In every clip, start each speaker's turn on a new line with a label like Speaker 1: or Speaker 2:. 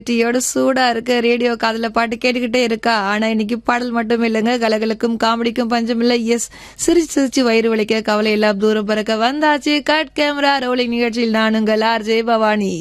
Speaker 1: டீயோட சூடா இருக்க ரேடியோ காதுல பாட்டு கேட்டுக்கிட்டே இருக்கா ஆனா இன்னைக்கு பாடல் மட்டும் இல்லைங்க கலகலுக்கும் காமெடிக்கும் பஞ்சம் இல்ல எஸ் சிரிச்சு சிரிச்சு வயிறு வலிக்க கவலை எல்லாம் தூரம் பறக்க வந்தாச்சு கட் கேமரா ரோலிங் நிகழ்ச்சியில் நான் உங்கள் ஆர் ஜெய பவானி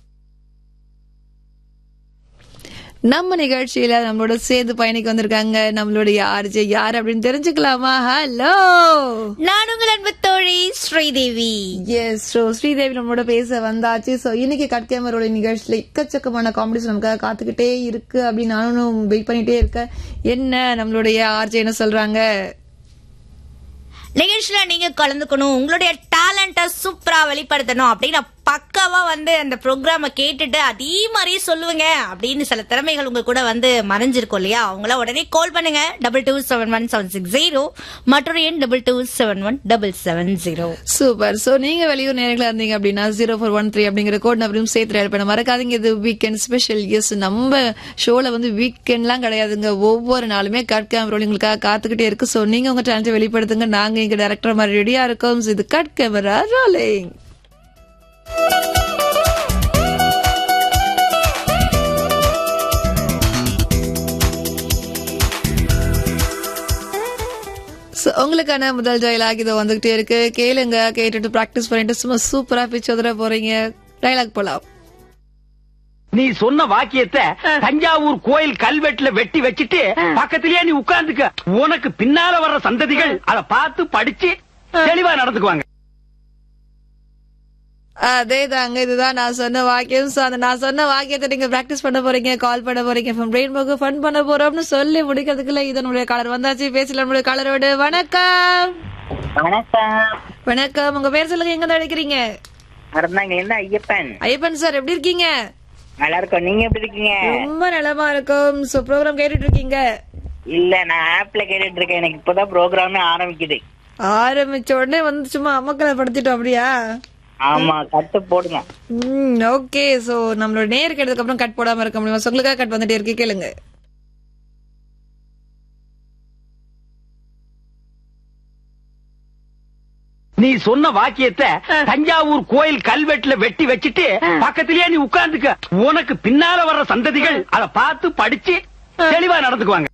Speaker 1: நம்ம நிகழ்ச்சியில நம்மளோட சேர்ந்து பயணிக்க வந்திருக்காங்க நம்மளுடைய ஆர்ஜே யார் அப்படின்னு தெரிஞ்சுக்கலாமா ஹலோ
Speaker 2: நான் உங்கள் அன்பு தோழி ஸ்ரீதேவி
Speaker 1: எஸ் ஸோ ஸ்ரீதேவி நம்மளோட பேச வந்தாச்சு ஸோ இன்னைக்கு கட் கேமரோட நிகழ்ச்சியில எக்கச்சக்கமான காமெடிஸ் நமக்காக காத்துக்கிட்டே இருக்கு அப்படின்னு நானும் வெயிட் பண்ணிட்டே இருக்கேன் என்ன நம்மளுடைய ஆர்ஜே என்ன சொல்றாங்க
Speaker 2: நிகழ்ச்சியில நீங்க கலந்துக்கணும் உங்களுடைய டேலண்ட சூப்பரா வெளிப்படுத்தணும் அப்படின்னு பக்காவா வந்து அந்த ப்ரோக்ராம கேட்டுட்டு அதே மாதிரியே சொல்லுவீங்க அப்படின்னு சில திறமைகள் உங்க கூட வந்து மறைஞ்சிருக்கும் இல்லையா அவங்கள உடனே கால் பண்ணுங்க double two seven one seven six zero மற்றொரு எண் double two seven one double seven zero
Speaker 1: super so நீங்க வெளியூர் நேரங்களா இருந்தீங்க அப்படின்னா ஜீரோ ஃபோர் ஒன் த்ரீ அப்படிங்கிற கோட் நம்பரையும் சேர்த்து டயல் பண்ண மறக்காதீங்க இது வீக்கெண்ட் ஸ்பெஷல் எஸ் நம்ம ஷோல வந்து வீக்கெண்ட்லாம் கிடையாதுங்க ஒவ்வொரு நாளுமே கட் கேமரா உங்களுக்காக காத்துக்கிட்டே இருக்கு சோ நீங்க உங்க டேலண்ட்டை வெளிப்படுத்துங்க நாங்க எங்க டேரக்டர் மாதிரி ரெடியா இருக்கோம் So, இது கட் கேமரா ரோலிங் So, உங்களுக்கான முதல் டயலாக் இது வந்துகிட்டே இருக்கு கேளுங்க கேட்டுட்டு பிராக்டிஸ் பண்ணிட்டு சும்மா சூப்பரா பிச்சு உதற போறீங்க டயலாக் போலாம்
Speaker 3: நீ சொன்ன வாக்கியத்தை தஞ்சாவூர் கோயில் கல்வெட்டுல வெட்டி வச்சிட்டு பக்கத்திலேயே நீ உட்கார்ந்துக்க உனக்கு பின்னால வர்ற சந்ததிகள் அத பார்த்து படிச்சு தெளிவா நடந்துக்குவாங்க
Speaker 1: அதே தாங்க இதுதான் நான் சொன்ன வாக்கியம் So, அந்த நான் சொன்ன வாக்கியத்தை நீங்க பிராக்டிஸ் பண்ண போறீங்க கால் பண்ண போறீங்க ரெயின்போக்கு ஃபன் பண்ண போறோம்னு சொல்லி முடிக்கிறதுக்குள்ள இது நம்மளுடைய காலர் வந்தாச்சு பேசல நம்மளுடைய காலரோடு வணக்கம்
Speaker 4: வணக்கம்
Speaker 1: வணக்கம் உங்க பேர் சொல்லுங்க எங்க அழைக்கிறீங்க
Speaker 4: மறந்தாங்க என்ன ஐயப்பன்
Speaker 1: ஐயப்பன் சார் எப்படி இருக்கீங்க
Speaker 4: நல்லா இருக்கோம் நீங்க எப்படி இருக்கீங்க
Speaker 1: ரொம்ப நலமா இருக்கும் சோ ப்ரோக்ராம் கேட்டுட்டு இருக்கீங்க
Speaker 4: இல்ல நான் ஆப்ல கேட்டுட்டு இருக்கேன் எனக்கு இப்பதான் ப்ரோக்ராமே ஆரம்பிக்குது
Speaker 1: ஆரம்பிச்ச உடனே வந்து சும்மா அம்மக்களை படுத்திட்டோம் அப்படியா
Speaker 4: ஆமா கட்டு போடுங்க
Speaker 1: ம் ஓகே சோ நம்மளோட நேர் கேட்டதுக்கு அப்புறம் கட் போடாம இருக்க முடியுமா So, உங்களுக்காக கட் வந்துட்டே இருக்கு கேளுங்க
Speaker 3: நீ சொன்ன வாக்கியத்தை தஞ்சாவூர் கோயில் கல்வெட்டுல வெட்டி வச்சிட்டு பக்கத்திலேயே நீ உட்கார்ந்துக்க உனக்கு பின்னால வர்ற சந்ததிகள் அத பார்த்து படிச்சு தெளிவா நடந்துக்குவாங்க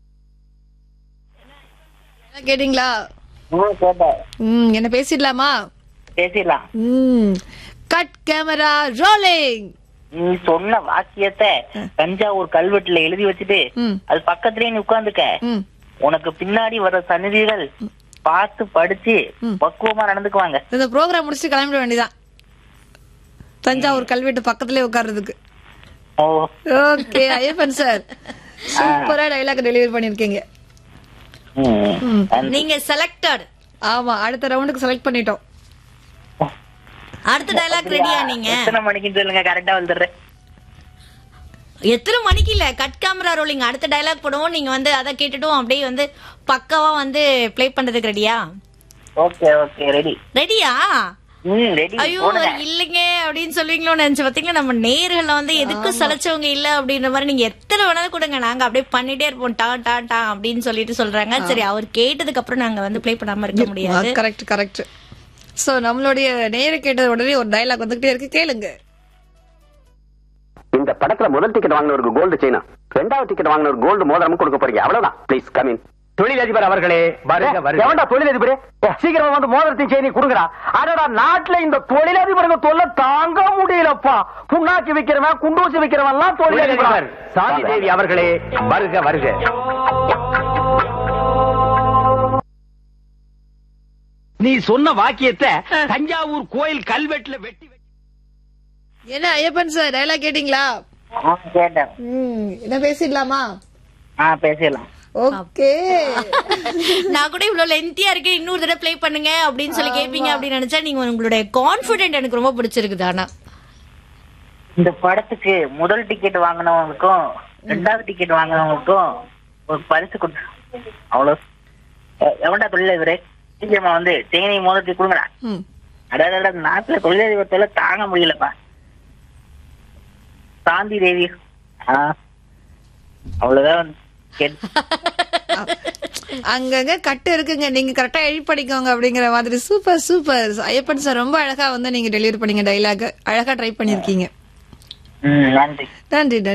Speaker 1: கேட்டீங்களா
Speaker 4: ம், கேட்டேன்
Speaker 1: ம் என்ன பேசிடலாமா
Speaker 4: பேசிடலாம்
Speaker 1: ம் கட் கேமரா ரோலிங்
Speaker 4: நீ சொன்ன வாக்கியத்தை தஞ்சாவூர் கல்வெட்டுல எழுதி வச்சுட்டு
Speaker 1: ம்
Speaker 4: அது பக்கத்துலயே நீ உட்கார்ந்துக்க
Speaker 1: ம்
Speaker 4: உனக்கு பின்னாடி வர்ற சன்னதிகள் பார்த்து படிச்சு பக்குவமா நடந்துக்குவாங்க
Speaker 1: இந்த ப்ரோக்ராம் முடிச்சுட்டு கிளம்பிட வேண்டியதான் தஞ்சாவூர் கல்வெட்டு பக்கத்துலயே உட்கார்றதுக்கு
Speaker 4: ஓ
Speaker 1: ஓகே ஐயப்பன் சார் சூப்பரா டைலாக் டெலிவரி பண்ணிருக்கீங்க
Speaker 4: ம்.
Speaker 2: நீங்க செலக்டட்
Speaker 1: ஆமா அடுத்த ரவுண்டுக்கு செலக்ட் பண்ணிட்டோம்
Speaker 2: அடுத்த டைலாக் ரெடியா நீங்க
Speaker 4: எத்தனை மணிக்குன்னு சொல்லுங்க கரெக்டா வந்துடுறேன்
Speaker 2: எத்தனை மணிக்கு இல்ல கட் கேமரா ரோலிங் அடுத்த டைலாக் போடுவோம் நீங்க வந்து அதை கேட்டுட்டும் அப்படியே வந்து பக்காவா வந்து ப்ளே பண்றதுக்கு ரெடியா
Speaker 4: ஓகே ஓகே ரெடி
Speaker 2: ரெடியா
Speaker 4: ம் ரெடி
Speaker 2: ஐயோ
Speaker 4: போடுங்க
Speaker 2: இல்லைங்க அப்படின்னு சொல்லுவீங்களோன்னு நினைச்சு பாத்தீங்களா நம்ம நேர்கள வந்து எதுக்கும் சலைச்சவங்க இல்ல அப்படின்ற மாதிரி நீங்க எத்தனை வேணாலும் கொடுங்க நாங்க அப்படியே பண்ணிட்டே இருப்போம் டா டா டா அப்படின்னு சொல்லிட்டு சொல்றாங்க சரி அவர் கேட்டதுக்கு அப்புறம் நாங்க வந்து ப்ளே பண்ணாம இருக்க முடியாது
Speaker 1: கரெக்ட் கரெக்ட் சோ நம்மளுடைய நேர கேட்டது உடனே ஒரு டைலாக் வந்துகிட்டே இருக்கு கேளுங்க
Speaker 5: இந்த படத்துல முதல் டிக்கெட் வாங்கினவருக்கு கோல்டு செயினா ரெண்டாவது டிக்கெட் வாங்கினவர் கோல்டு மோதிரமும் கொடுக்க போறீங்க அவ்வளவுதான் ப்ளீஸ் கமின்
Speaker 3: தொழிலதிபர் அவர்களே வருக வருக
Speaker 5: எவன்டா தொழிலதிபரே சீக்கிரமா வந்து மோதிரத்தையும் செய்தி கொடுங்கடா அடடா நாட்டுல இந்த தொழிலதிபருங்க தொல்லை தாங்க முடியலப்பா புண்ணாக்கி விக்கிறவன் குண்டூசி விக்கிறவன் எல்லாம்
Speaker 3: தொழிலதிபர்
Speaker 5: தொழிலதிபர்
Speaker 3: சாந்தி தேவி அவர்களே வருக வருக நீ சொன்ன வாக்கியத்தை தஞ்சாவூர் கோயில் கல்வெட்டுல வெட்டி வச்சு
Speaker 1: என்ன ஐயப்பன் சார் டைலாக் கேட்டீங்களா
Speaker 4: ஆ, கேட்டேன்
Speaker 1: ம் என்ன பேசிடலாமா
Speaker 4: ஆ பேசிடலாம்
Speaker 1: ஓகே
Speaker 2: நான் கூட இவ்வளவு லென்த்தியா இருக்கு இன்னொரு தடவை ப்ளே பண்ணுங்க அப்படின்னு சொல்லி கேப்பீங்க அப்படின்னு நினைச்சா நீங்க உங்களுடைய கான்பிடென்ட் எனக்கு ரொம்ப பிடிச்சிருக்குது ஆனா
Speaker 4: இந்த படத்துக்கு முதல் டிக்கெட் வாங்கினவங்களுக்கும் ரெண்டாவது டிக்கெட் வாங்கினவங்களுக்கும் ஒரு பரிசு கொடு அவ்வளவு எ- எவன்டா தொழிலதிபரே சீக்கிரமா வந்து தேனி மோதத்தை கொடுங்கடா
Speaker 1: ம்
Speaker 4: அடாடா நாட்டுல தொழிலதிபர் தொல்லை தாங்க முடியலப்பா சாந்தி தேவி ஆ அவ்வளவுதான் வந்து கேட்டு
Speaker 1: அங்கங்க கட்டு இருக்குங்க நீங்க கரெக்டா எழுதி படிக்கோங்க அப்படிங்கிற மாதிரி சூப்பர் சூப்பர் ஐயப்பன் சார் ரொம்ப அழகா வந்து நீங்க டெலிவரி பண்ணீங்க டைலாக் அழகா ட்ரை பண்ணிருக்கீங்க
Speaker 4: ம், நன்றி
Speaker 1: நன்றி